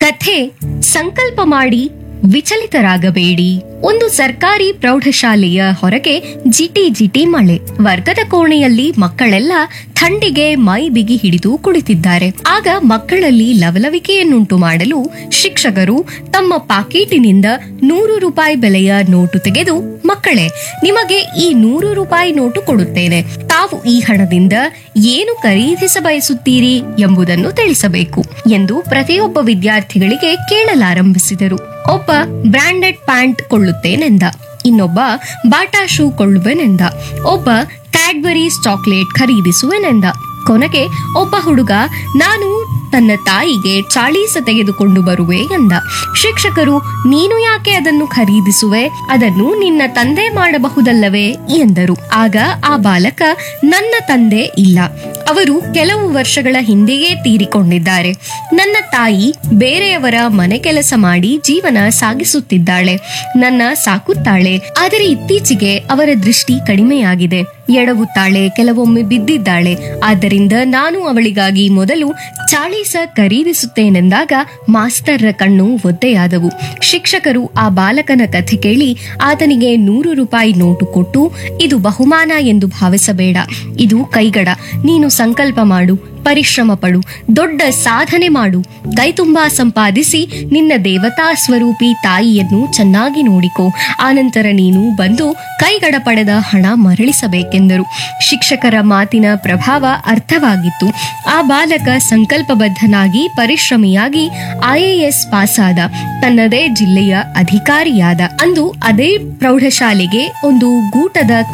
ಕಥೆ ಸಂಕಲ್ಪ ಮಾಡಿ ವಿಚಲಿತರಾಗಬೇಡಿ ಒಂದು ಸರ್ಕಾರಿ ಪ್ರೌಢಶಾಲೆಯ ಹೊರಗೆ ಜಿಟಿ ಜಿಟಿ ಮಳೆ ವರ್ಗದ ಕೋಣೆಯಲ್ಲಿ ಮಕ್ಕಳೆಲ್ಲ ಥಂಡಿಗೆ ಮೈ ಬಿಗಿ ಹಿಡಿದು ಕುಳಿತಿದ್ದಾರೆ ಆಗ ಮಕ್ಕಳಲ್ಲಿ ಲವಲವಿಕೆಯನ್ನುಂಟು ಮಾಡಲು ಶಿಕ್ಷಕರು ತಮ್ಮ ಪಾಕೀಟಿನಿಂದ ನೂರು ರೂಪಾಯಿ ಬೆಲೆಯ ನೋಟು ತೆಗೆದು ಮಕ್ಕಳೇ ನಿಮಗೆ ಈ ನೂರು ರೂಪಾಯಿ ನೋಟು ಕೊಡುತ್ತೇನೆ ತಾವು ಈ ಹಣದಿಂದ ಏನು ಖರೀದಿಸ ಬಯಸುತ್ತೀರಿ ಎಂಬುದನ್ನು ತಿಳಿಸಬೇಕು ಎಂದು ಪ್ರತಿಯೊಬ್ಬ ವಿದ್ಯಾರ್ಥಿಗಳಿಗೆ ಕೇಳಲಾರಂಭಿಸಿದರು ಒಬ್ಬ ಬ್ರಾಂಡೆಡ್ ಪ್ಯಾಂಟ್ ಕೊಳ್ಳುತ್ತೇನೆಂದ ಇನ್ನೊಬ್ಬ ಬಾಟಾ ಶೂ ಕೊಳ್ಳುವೆನೆಂದ ಒಬ್ಬ ಕ್ಯಾಡ್ಬರೀಸ್ ಚಾಕ್ಲೇಟ್ ಖರೀದಿಸುವೆನೆಂದ ಕೊನೆಗೆ ಒಬ್ಬ ಹುಡುಗ ನಾನು ತನ್ನ ತಾಯಿಗೆ ಚಾಳೀಸ ತೆಗೆದುಕೊಂಡು ಬರುವೆ ಎಂದ ಶಿಕ್ಷಕರು ನೀನು ಯಾಕೆ ಅದನ್ನು ಖರೀದಿಸುವೆ ಅದನ್ನು ನಿನ್ನ ತಂದೆ ಮಾಡಬಹುದಲ್ಲವೇ ಎಂದರು ಆಗ ಆ ಬಾಲಕ ನನ್ನ ತಂದೆ ಇಲ್ಲ ಅವರು ಕೆಲವು ವರ್ಷಗಳ ಹಿಂದೆಯೇ ತೀರಿಕೊಂಡಿದ್ದಾರೆ ನನ್ನ ತಾಯಿ ಬೇರೆಯವರ ಮನೆ ಕೆಲಸ ಮಾಡಿ ಜೀವನ ಸಾಗಿಸುತ್ತಿದ್ದಾಳೆ ನನ್ನ ಸಾಕುತ್ತಾಳೆ ಆದರೆ ಇತ್ತೀಚೆಗೆ ಅವರ ದೃಷ್ಟಿ ಕಡಿಮೆಯಾಗಿದೆ ಎಡವುತ್ತಾಳೆ ಕೆಲವೊಮ್ಮೆ ಬಿದ್ದಿದ್ದಾಳೆ ಆದ್ದರಿಂದ ನಾನು ಅವಳಿಗಾಗಿ ಮೊದಲು ಚಾಳೀಸ ಖರೀದಿಸುತ್ತೇನೆಂದಾಗ ಮಾಸ್ತರ್ರ ಕಣ್ಣು ಒದ್ದೆಯಾದವು ಶಿಕ್ಷಕರು ಆ ಬಾಲಕನ ಕಥೆ ಕೇಳಿ ಆತನಿಗೆ ನೂರು ರೂಪಾಯಿ ನೋಟು ಕೊಟ್ಟು ಇದು ಬಹುಮಾನ ಎಂದು ಭಾವಿಸಬೇಡ ಇದು ಕೈಗಡ ನೀನು ಸಂಕಲ್ಪ ಮಾಡು ಪರಿಶ್ರಮ ಪಡು ದೊಡ್ಡ ಸಾಧನೆ ಮಾಡು ಕೈ ತುಂಬಾ ಸಂಪಾದಿಸಿ ನಿನ್ನ ದೇವತಾ ಸ್ವರೂಪಿ ತಾಯಿಯನ್ನು ಚೆನ್ನಾಗಿ ನೋಡಿಕೋ ಆನಂತರ ನೀನು ಬಂದು ಕೈಗಡ ಪಡೆದ ಹಣ ಮರಳಿಸಬೇಕೆಂದರು ಶಿಕ್ಷಕರ ಮಾತಿನ ಪ್ರಭಾವ ಅರ್ಥವಾಗಿತ್ತು ಆ ಬಾಲಕ ಸಂಕಲ್ಪಬದ್ಧನಾಗಿ ಪರಿಶ್ರಮಿಯಾಗಿ ಐಎಎಸ್ ಪಾಸಾದ ತನ್ನದೇ ಜಿಲ್ಲೆಯ ಅಧಿಕಾರಿಯಾದ ಅಂದು ಅದೇ ಪ್ರೌಢಶಾಲೆಗೆ ಒಂದು ಗೂಟದ